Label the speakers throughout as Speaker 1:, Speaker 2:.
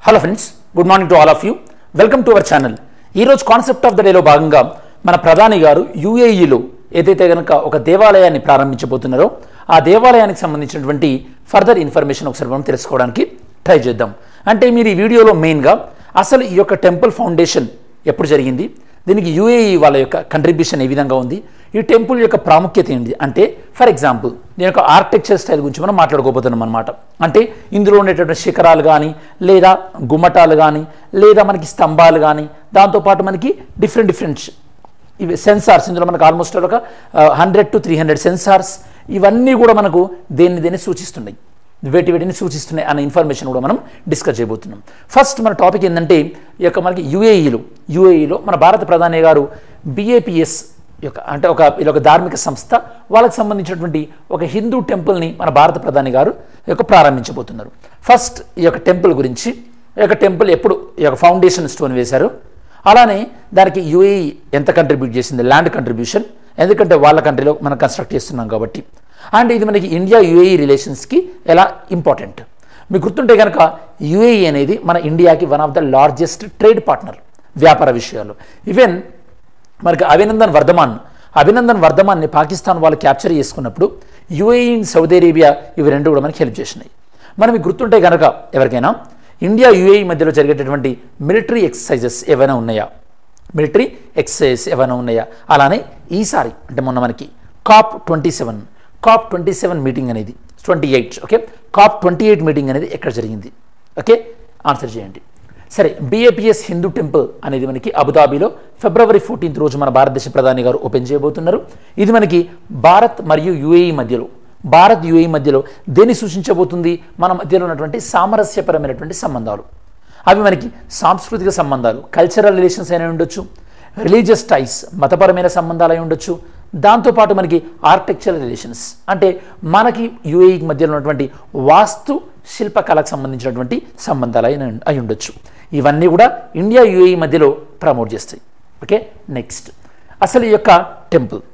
Speaker 1: hello friends good morning to all of you welcome to our channel ఈరోజు concept of the డేలో భాగంగా మన ప్రధాని గారు యూఏఈలో ఏదైతే కనుక ఒక దేవాలయాన్ని ప్రారంభించబోతున్నారో ఆ దేవాలయానికి సంబంధించినటువంటి ఫర్దర్ ఇన్ఫర్మేషన్ ఒకసారి మనం తెలుసుకోవడానికి ట్రై చేద్దాం అంటే మీరు ఈ వీడియోలో మెయిన్గా అసలు ఈ యొక్క టెంపుల్ ఫౌండేషన్ ఎప్పుడు జరిగింది దీనికి యూఏఈ వాళ్ళ యొక్క కంట్రిబ్యూషన్ ఏ విధంగా ఉంది ఈ టెంపుల్ యొక్క ప్రాముఖ్యత ఏంటి అంటే ఫర్ ఎగ్జాంపుల్ దీని యొక్క ఆర్కిటెక్చర్ స్టైల్ గురించి మనం మాట్లాడుకోబోతున్నాం అనమాట అంటే ఇందులో ఉండేటటువంటి శిఖరాలు కానీ లేదా గుమ్మటాలు కానీ లేదా మనకి స్తంభాలు కానీ దాంతోపాటు మనకి డిఫరెంట్ డిఫరెంట్ ఇవి సెన్సార్స్ ఇందులో మనకు ఆల్మోస్ట్ ఒక hundred to three hundred sensors ఇవన్నీ కూడా మనకు దేన్ని దేన్ని సూచిస్తున్నాయి వేటి వేటిని సూచిస్తున్నాయి అనే ఇన్ఫర్మేషన్ కూడా మనం డిస్కస్ చేయబోతున్నాం ఫస్ట్ మన టాపిక్ ఏంటంటే ఈ యొక్క మనకి యుఏఈలో యుఏఈలో మన భారత ప్రధాని గారు బిఏపిఎస్ యొక్క అంటే ఒక ఇది ఒక ధార్మిక సంస్థ వాళ్ళకి సంబంధించినటువంటి ఒక హిందూ టెంపుల్ని మన భారత ప్రధాని గారు ఈ యొక్క ప్రారంభించబోతున్నారు ఫస్ట్ ఈ యొక్క టెంపుల్ గురించి ఈ యొక్క టెంపుల్ ఎప్పుడు ఈ యొక్క ఫౌండేషన్ స్టోన్ వేశారు అలానే దానికి యూఏఈ ఎంత కంట్రిబ్యూట్ చేసింది ల్యాండ్ కంట్రిబ్యూషన్ ఎందుకంటే వాళ్ళ కంట్రీలో మనం కన్స్ట్రక్ట్ చేస్తున్నాం కాబట్టి అండ్ ఇది మనకి ఇండియా యుఏఈ రిలేషన్స్కి ఎలా ఇంపార్టెంట్ మీకు గుర్తుంటే కనుక యుఏఈ అనేది మన ఇండియాకి one of the largest trade partner వ్యాపార విషయాలు ఈవెన్ మనకి అభినందన్ వర్ధమాన్ అభినందన్ వర్ధమాన్ని పాకిస్తాన్ వాళ్ళు క్యాప్చర్ చేసుకున్నప్పుడు యుఏఈ సౌదీ అరేబియా ఇవి రెండు కూడా మనకి హెల్ప్ చేసినాయి మనం మీకు గుర్తుంటే కనుక ఎవరికైనా ఇండియా యుఏఈ మధ్యలో జరిగేటటువంటి మిలిటరీ ఎక్సర్సైజెస్ ఏవైనా ఉన్నాయా మిలిటరీ ఎక్సర్సైజెస్ ఏమైనా ఉన్నాయా అలానే ఈసారి అంటే మొన్న మనకి COP twenty seven COP twenty seven meeting అనేది twenty eight okay COP twenty eight meeting అనేది ఎక్కడ జరిగింది ఓకే ఆన్సర్ చేయండి సరే బిఏపిఎస్ హిందూ టెంపుల్ అనేది మనకి అబుదాబిలో ఫిబ్రవరి ఫోర్టీన్త్ రోజు మన భారతదేశ ప్రధాని గారు ఓపెన్ చేయబోతున్నారు ఇది మనకి భారత్ మరియు యుఏఈ మధ్యలో భారత్ యుఏఈ మధ్యలో దేన్ని సూచించబోతుంది మన మధ్యలో ఉన్నటువంటి సామరస్యపరమైనటువంటి సంబంధాలు అవి మనకి సాంస్కృతిక సంబంధాలు కల్చరల్ రిలేషన్స్ అయినా ఉండొచ్చు రిలీజియస్ టైస్ మతపరమైన సంబంధాలు అయి ఉండొచ్చు దాంతోపాటు మనకి ఆర్కిటెక్చరల్ రిలేషన్స్ అంటే మనకి యుఏఈకి మధ్యలో ఉన్నటువంటి వాస్తు శిల్పకళకు సంబంధించినటువంటి సంబంధాలు అయిన అయి ఉండొచ్చు ఇవన్నీ కూడా ఇండియా యుఏఈ మధ్యలో ప్రమోట్ చేస్తాయి ఓకే నెక్స్ట్ అసలు ఈ యొక్క టెంపుల్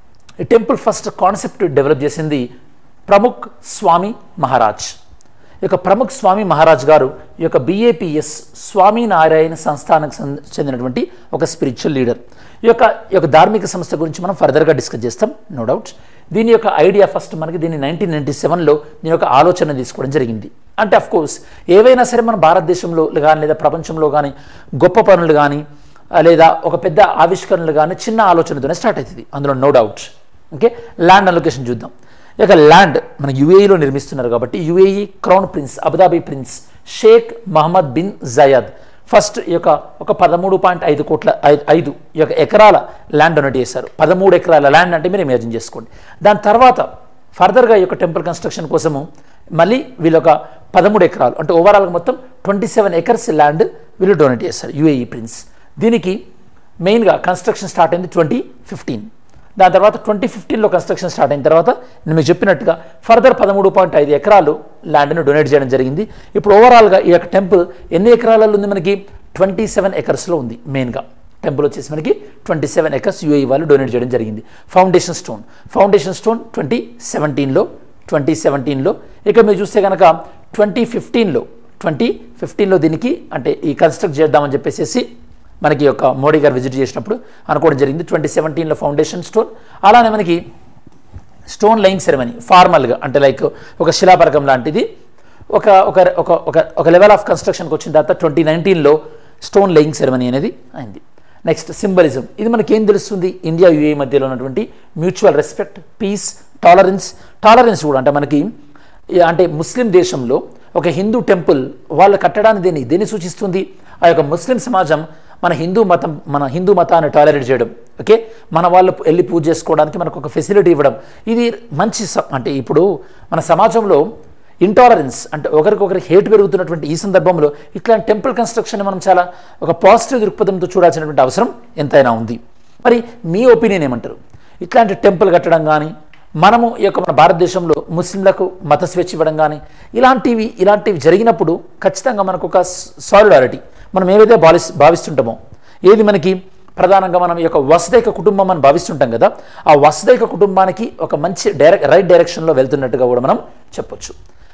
Speaker 1: ఈ టెంపుల్ ఫస్ట్ కాన్సెప్ట్ డెవలప్ చేసింది ప్రముఖ్ స్వామి మహారాజ్ ఈ యొక్క ప్రముఖ్ స్వామి మహారాజ్ గారు ఈ యొక్క బిఏపిఎస్ స్వామినారాయణ సంస్థానికి సం- చెందినటువంటి ఒక స్పిరిచువల్ లీడర్ ఈ యొక్క ఈ యొక్క ధార్మిక సంస్థ గురించి మనం ఫర్దర్గా డిస్కస్ చేస్తాం నో డౌట్స్ దీని యొక్క ఐడియా ఫస్ట్ మనకి దీన్ని నైన్టీన్ నైన్టీ సెవెన్లో దీని యొక్క ఆలోచన తీసుకోవడం జరిగింది అంటే అఫ్ కోర్స్ ఏవైనా సరే మన భారతదేశంలో కానీ లేదా ప్రపంచంలో కానీ గొప్ప పనులు కానీ ఆ, లేదా ఒక పెద్ద ఆవిష్కరణలు కానీ చిన్న ఆలోచనతోనే స్టార్ట్ అవుతుంది అందులో no doubt okay land allocation చూద్దాం ఇక ల్యాండ్ మన యుఏఈలో నిర్మిస్తున్నారు కాబట్టి UAE crown prince Abu Dhabi prince Sheikh Mohammed bin Zayed first ఈ యొక్క ఒక పదమూడు పాయింట్ ఐదు కోట్ల ఐ- ఐదు ఈ యొక్క ఎకరాల ల్యాండ్ డొనేట్ చేశారు పదమూడు ఎకరాల ల్యాండ్ అంటే మీరు ఇమాజిన్ చేసుకోండి దాని తర్వాత ఫర్దర్గా ఈ యొక్క టెంపుల్ కన్స్ట్రక్షన్ కోసము మళ్ళీ వీళ్ళు ఒక పదమూడు ఎకరాలు అంటే ఓవరాల్గా మొత్తం ట్వంటీ సెవెన్ ఎకర్స్ ల్యాండ్ వీళ్ళు డొనేట్ చేస్తారు యుఏఈ ప్రిన్స్ దీనికి మెయిన్గా కన్స్ట్రక్షన్ స్టార్ట్ అయింది ట్వంటీ ఫిఫ్టీన్ దాని తర్వాత ట్వంటీ ఫిఫ్టీన్లో కన్స్ట్రక్షన్ స్టార్ట్ అయిన తర్వాత నేను మీకు చెప్పినట్టుగా ఫర్దర్ పదమూడు పాయింట్ ఐదు ఎకరాలు ల్యాండ్ను డొనేట్ చేయడం జరిగింది ఇప్పుడు ఓవరాల్గా ఈ యొక్క టెంపుల్ ఎన్ని ఎకరాలలో ఉంది మనకి ట్వంటీ సెవెన్ ఎకర్స్లో ఉంది మెయిన్గా టెంపుల్ వచ్చేసి మనకి ట్వంటీ సెవెన్ ఎకర్స్ యూఏఈ వాళ్ళు డొనేట్ చేయడం జరిగింది foundation stone foundation stone twenty సెవెంటీన్లో ట్వంటీ సెవెంటీన్లో ఇక మీరు చూస్తే కనుక ట్వంటీ ఫిఫ్టీన్లో ట్వంటీ ఫిఫ్టీన్లో దీనికి అంటే ఈ కన్స్ట్రక్ట్ చేద్దామని చెప్పేసి మనకి యొక్క మోడీ గారు విజిట్ చేసినప్పుడు అనుకోవడం జరిగింది ట్వంటీ సెవెంటీన్లో ఫౌండేషన్ స్టోన్ అలానే మనకి స్టోన్ లైన్ సెరమనీ ఫార్మల్గా అంటే లైక్ ఒక శిలాపరకం లాంటిది ఒక ఒక ఒక ఒక ఒక లెవెల్ ఆఫ్ కన్స్ట్రక్షన్కి వచ్చిన తర్వాత ట్వంటీ నైన్టీన్లో స్టోన్ లెయింగ్ సెరమనీ అనేది అయింది నెక్స్ట్ సింబలిజం ఇది మనకి ఏం తెలుస్తుంది ఇండియా యుఏ మధ్యలో ఉన్నటువంటి mutual respect peace tolerance tolerance కూడా అంటే మనకి ఈ అంటే ముస్లిం దేశంలో ఒక హిందూ టెంపుల్ వాళ్ళు కట్టడాన్ని దేన్ని దేన్ని సూచిస్తుంది ఆ యొక్క ముస్లిం సమాజం మన హిందూ మతం మన హిందూ మతాన్ని టాలరేట్ చేయడం ఓకే మన వాళ్ళు వెళ్ళి పూజ చేసుకోవడానికి మనకు ఒక ఫెసిలిటీ ఇవ్వడం ఇది మంచి స- అంటే ఇప్పుడు మన సమాజంలో ఇంటాలరెన్స్ అంటే ఒకరికొకరికి హేట్ పెరుగుతున్నటువంటి ఈ సందర్భంలో ఇట్లాంటి టెంపుల్ కన్స్ట్రక్షన్ మనం చాలా ఒక పాజిటివ్ దృక్పథంతో చూడాల్సినటువంటి అవసరం ఎంతైనా ఉంది మరి మీ ఒపీనియన్ ఏమంటారు ఇట్లాంటి టెంపుల్ కట్టడం కానీ మనము ఈ యొక్క మన భారతదేశంలో ముస్లింలకు మత స్వేచ్ఛ ఇవ్వడం కానీ ఇలాంటివి ఇలాంటివి జరిగినప్పుడు ఖచ్చితంగా మనకు ఒక సాలిడారిటీ మనం ఏవైతే భావి భావిస్తుంటామో ఏది మనకి ప్రధానంగా మనం ఈ యొక్క వసుదైక కుటుంబం అని భావిస్తుంటాం కదా ఆ వసుదైక కుటుంబానికి ఒక మంచి డైరెక్ట్ రైట్ డైరెక్షన్లో వెళ్తున్నట్టుగా కూడా మనం చెప్పొచ్చు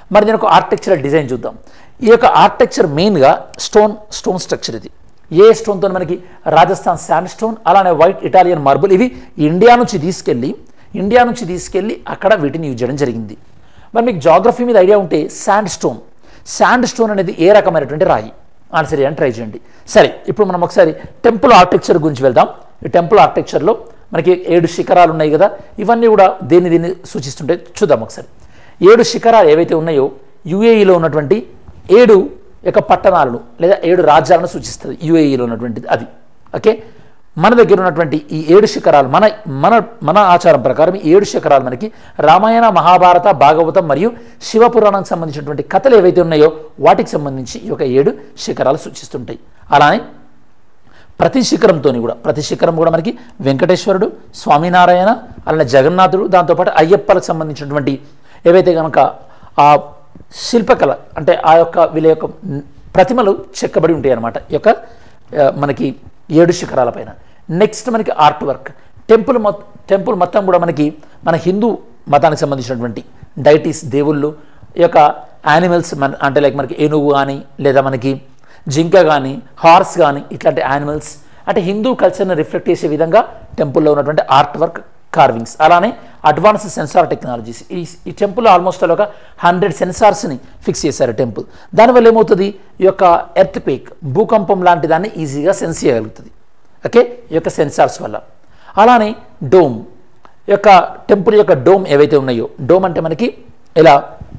Speaker 1: మరి దీని ఒక ఆర్కిటెక్చరల్ డిజైన్ చూద్దాం ఈ యొక్క ఆర్కిటెక్చర్ మెయిన్గా స్టోన్ స్టోన్ స్ట్రక్చర్ ఇది ఏ స్టోన్తో మనకి రాజస్థాన్ శాండ్ స్టోన్ అలానే వైట్ ఇటాలియన్ మార్బుల్ ఇవి ఇండియా నుంచి తీసుకెళ్ళి ఇండియా నుంచి తీసుకెళ్ళి అక్కడ వీటిని యూజ్ చేయడం జరిగింది మరి మీకు జాగ్రఫీ మీద ఐడియా ఉంటే శాండ్ స్టోన్ శాండ్ స్టోన్ అనేది ఏ రకమైనటువంటి రాయి ఆన్సర్ చేయడానికి ట్రై చేయండి సరే ఇప్పుడు మనం ఒకసారి టెంపుల్ ఆర్కిటెక్చర్ గురించి వెళ్దాం ఈ టెంపుల్ ఆర్కిటెక్చర్లో మనకి ఏడు శిఖరాలు ఉన్నాయి కదా ఇవన్నీ కూడా దేన్ని దీన్ని సూచిస్తుంటే చూద్దాం ఒకసారి ఏడు శిఖరాలు ఏవైతే ఉన్నాయో యుఏఈలో ఉన్నటువంటి ఏడు యొక్క పట్టణాలను లేదా ఏడు రాజ్యాలను సూచిస్తుంది యుఏఈలో ఉన్నటువంటిది అది ఓకే మన దగ్గర ఉన్నటువంటి ఈ ఏడు శిఖరాలు మన మన మన ఆచారం ప్రకారం ఈ ఏడు శిఖరాలు మనకి రామాయణ మహాభారత భాగవతం మరియు శివపురాణానికి సంబంధించినటువంటి కథలు ఏవైతే ఉన్నాయో వాటికి సంబంధించి ఈ యొక్క ఏడు శిఖరాలు సూచిస్తుంటాయి అలానే ప్రతి శిఖరంతో కూడా ప్రతి శిఖరం కూడా మనకి వెంకటేశ్వరుడు స్వామినారాయణ అలానే జగన్నాథుడు దాంతోపాటు అయ్యప్పలకు సంబంధించినటువంటి ఏవైతే కనుక ఆ శిల్పకళ అంటే ఆ యొక్క వీళ్ళ యొక్క ప్రతిమలు చెక్కబడి ఉంటాయి అన్నమాట ఈ యొక్క ఆ, మనకి ఏడు శిఖరాల పైన నెక్స్ట్ మనకి ఆర్ట్ వర్క్ టెంపుల్ మొ టెంపుల్ మొత్తం కూడా మనకి మన హిందూ మతానికి సంబంధించినటువంటి డైటీస్ దేవుళ్ళు ఈ యొక్క యానిమల్స్ మన అంటే లైక్ మనకి ఏనుగు కానీ లేదా మనకి జింక కానీ హార్స్ కానీ ఇట్లాంటి యానిమల్స్ అంటే హిందూ కల్చర్ని రిఫ్లెక్ట్ చేసే విధంగా టెంపుల్లో ఉన్నటువంటి ఆర్ట్ వర్క్ కార్వింగ్స్ అలానే అడ్వాన్స్ సెన్సార్ టెక్నాలజీస్ ఈ ఈ టెంపుల్ ఆల్మోస్ట్ ఒక హండ్రెడ్ సెన్సార్స్ని ఫిక్స్ చేశారు టెంపుల్ దానివల్ల ఏమవుతుంది ఈ యొక్క ఎర్త్ పేక్ భూకంపం లాంటి దాన్ని ఈజీగా సెన్స్ చేయగలుగుతుంది ఓకే ఈ యొక్క సెన్సార్స్ వల్ల అలానే డోమ్ ఈ యొక్క టెంపుల్ యొక్క డోమ్ ఏవైతే ఉన్నాయో డోమ్ అంటే మనకి ఇలా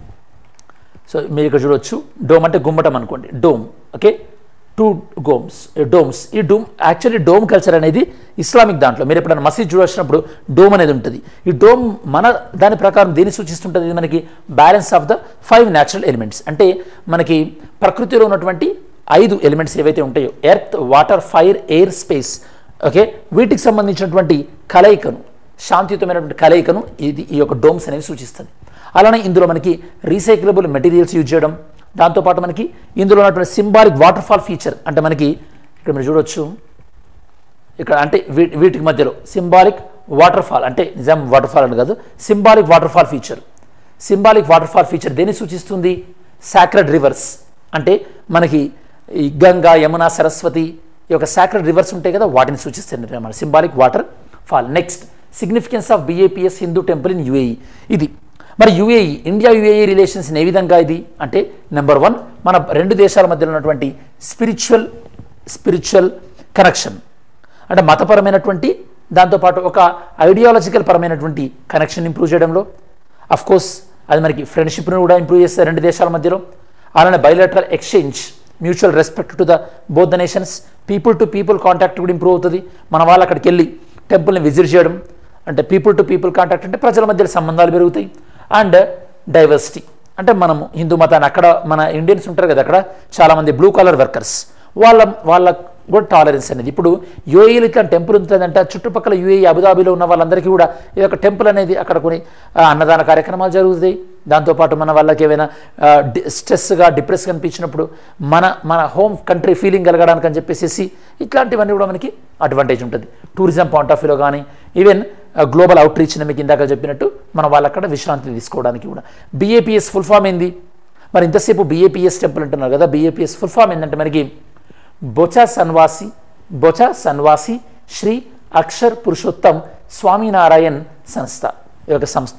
Speaker 1: సో మీరు ఇక్కడ చూడొచ్చు డోమ్ అంటే గుమ్మటం అనుకోండి dome okay two domes domes ఈ డోమ్ యాక్చువల్లీ డోమ్ కల్చర్ అనేది ఇస్లామిక్ దాంట్లో మీరు ఎప్పుడైనా మసీద్ చూడొచ్చినప్పుడు డోమ్ అనేది ఉంటుంది ఈ డోమ్ మన దాని ప్రకారం దేని సూచిస్తుంటుంది ఇది మనకి balance of the five natural elements అంటే మనకి ప్రకృతిలో ఉన్నటువంటి ఐదు ఎలిమెంట్స్ ఏవైతే ఉంటాయో earth water fire air space okay వీటికి సంబంధించినటువంటి కలయికను శాంతియుతమైనటువంటి కలయికను ఇది ఈ యొక్క డోమ్స్ అనేవి సూచిస్తుంది అలానే ఇందులో మనకి రీసైక్లబుల్ మెటీరియల్స్ యూజ్ చేయడం దాంతోపాటు మనకి ఇందులో ఉన్నటువంటి సింబాలిక్ వాటర్ ఫాల్ ఫీచర్ అంటే మనకి ఇక్కడ మీరు చూడొచ్చు ఇక్కడ అంటే వీ- వీటికి మధ్యలో సింబాలిక్ వాటర్ ఫాల్ అంటే నిజాం వాటర్ ఫాల్ అని కాదు symbolic waterfall feature symbolic waterfall feature దేన్ని సూచిస్తుంది సాక్రెడ్ రివర్స్ అంటే మనకి ఈ గంగా యమున సరస్వతి ఈ యొక్క సాక్రెడ్ రివర్స్ ఉంటాయి కదా వాటిని సూచిస్తుంది అన్నమాట symbolic waterfall next significance of BAPS Hindu temple in UAE ఇది మరి యుఏఈ ఇండియా యుఏఈ రిలేషన్స్ ఏ విధంగా ఇది అంటే నెంబర్ వన్ మన రెండు దేశాల మధ్యలో ఉన్నటువంటి స్పిరిచువల్ స్పిరిచువల్ కనెక్షన్ అంటే మతపరమైనటువంటి దాంతోపాటు ఒక ఐడియాలజికల్ పరమైనటువంటి కనెక్షన్ ఇంప్రూవ్ చేయడంలో అఫ్ కోర్స్ అది మనకి ఫ్రెండ్షిప్ను కూడా ఇంప్రూవ్ చేస్తారు రెండు దేశాల మధ్యలో అలానే bilateral exchange mutual respect to the both the nations people to people contact కూడా ఇంప్రూవ్ అవుతుంది మన వాళ్ళు అక్కడికి వెళ్ళి టెంపుల్ని విజిట్ చేయడం అంటే పీపుల్ టు పీపుల్ కాంటాక్ట్ అంటే ప్రజల మధ్య సంబంధాలు పెరుగుతాయి అండ్ డైవర్సిటీ అంటే మనము హిందూ మతాన్ని అక్కడ మన ఇండియన్స్ ఉంటారు కదా అక్కడ చాలామంది బ్లూ కలర్ వర్కర్స్ వాళ్ళ వాళ్ళ కూడా టాలరెన్స్ అనేది ఇప్పుడు యూఏఈలో ఇట్లా టెంపుల్ ఉంటుందంటే ఆ చుట్టుపక్కల యూఏఈ అబుదాబిలో ఉన్న వాళ్ళందరికీ కూడా ఈ యొక్క టెంపుల్ అనేది అక్కడ కొన్ని ఆ, అన్నదాన కార్యక్రమాలు జరుగుతాయి దాంతోపాటు మన వాళ్ళకి ఏమైనా ఆ, డి- స్ట్రెస్గా డిప్రెస్ కనిపించినప్పుడు మన మన హోమ్ కంట్రీ ఫీలింగ్ కలగడానికి అని చెప్పేసి ఇట్లాంటివన్నీ కూడా మనకి అడ్వాంటేజ్ ఉంటుంది టూరిజం పాయింట్ ఆఫ్ వ్యూలో కానీ ఈవెన్ గ్లోబల్ అవుట్ రీచ్ మీకు ఇందాక చెప్పినట్టు మన వాళ్ళు అక్కడ విశ్రాంతి తీసుకోవడానికి కూడా బిఏపిఎస్ ఫుల్ ఫామ్ ఏంది మరి ఇంతసేపు బిఏపిఎస్ టెంపుల్ అంటున్నారు కదా బిఏపిఎస్ ఫుల్ ఫామ్ ఏంటంటే మనకి బొచ సన్వాసి బొచ సన్వాసి శ్రీ అక్షర్ పురుషోత్తం స్వామినారాయణ్ సంస్థ ఈ యొక్క సంస్థ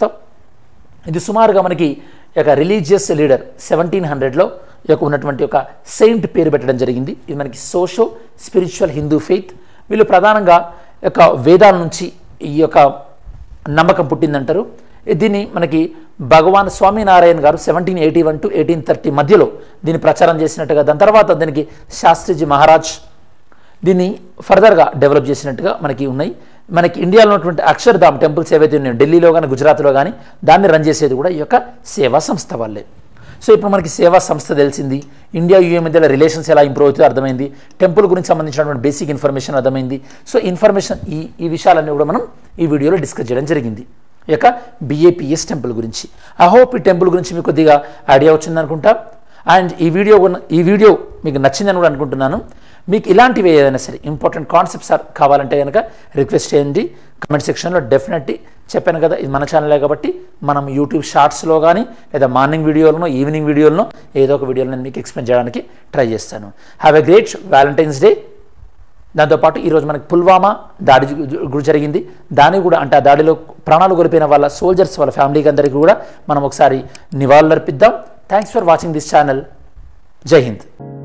Speaker 1: ఇది సుమారుగా మనకి ఈ యొక్క రిలీజియస్ లీడర్ సెవెంటీన్ హండ్రెడ్లో ఈ యొక్క ఉన్నటువంటి ఒక సెయింట్ పేరు పెట్టడం జరిగింది ఇది మనకి సోషో స్పిరిచువల్ హిందూ ఫెయిత్ వీళ్ళు ప్రధానంగా ఈ యొక్క వేదాల నుంచి ఈ యొక్క నమ్మకం పుట్టిందంటారు దీన్ని మనకి భగవాన్ స్వామినారాయణ గారు seventeen eighty one to eighteen thirty మధ్యలో దీన్ని ప్రచారం చేసినట్టుగా దాని తర్వాత దీనికి శాస్త్రిజీ మహారాజ్ దీన్ని ఫర్దర్గా డెవలప్ చేసినట్టుగా మనకి ఉన్నాయి మనకి ఇండియాలో ఉన్నటువంటి అక్షర్ధామ్ టెంపుల్స్ ఏవైతే ఉన్నాయో ఢిల్లీలో కానీ గుజరాత్లో కానీ దాన్ని రన్ చేసేది కూడా ఈ యొక్క సేవా సంస్థ వాళ్ళే సో ఇప్పుడు మనకి సేవా సంస్థ తెలిసింది ఇండియా యూఏ మధ్యలో రిలేషన్స్ ఎలా ఇంప్రూవ్ అవుతుందో అర్థమైంది టెంపుల్ గురించి సంబంధించినటువంటి బేసిక్ ఇన్ఫర్మేషన్ అర్థమైంది సో ఇన్ఫర్మేషన్ ఈ ఈ విషయాలన్నీ కూడా మనం ఈ వీడియోలో డిస్కస్ చేయడం జరిగింది ఈ యొక్క బిఏపిఎస్ టెంపుల్ గురించి ఐ హోప్ ఈ టెంపుల్ గురించి మీకు కొద్దిగా ఐడియా వచ్చింది అనుకుంటా అండ్ ఈ వీడియో ఉన్న- ఈ వీడియో మీకు నచ్చిందని కూడా అనుకుంటున్నాను మీకు ఇలాంటివి ఏదైనా సరే ఇంపార్టెంట్ కాన్సెప్ట్స్ కావాలంటే కనుక రిక్వెస్ట్ చేయండి కమెంట్ సెక్షన్లో డెఫినెట్లీ చెప్పాను కదా ఇది మన ఛానలే కాబట్టి మనం యూట్యూబ్ షార్ట్స్లో కానీ లేదా మార్నింగ్ వీడియోలను ఈవినింగ్ వీడియోలను ఏదో ఒక వీడియోలో నేను మీకు ఎక్స్ప్లెయిన్ చేయడానికి ట్రై చేస్తాను have a great Valentine's Day దాంతోపాటు ఈరోజు మనకి పుల్వామా దాడి జు- కూడా జరిగింది దాని కూడా అంటే ఆ దాడిలో ప్రాణాలు కోల్పోయిన వాళ్ళ సోల్జర్స్ వాళ్ళ ఫ్యామిలీకి అందరికీ కూడా మనం ఒకసారి నివాళులర్పిద్దాం thanks for watching this channel Jai Hind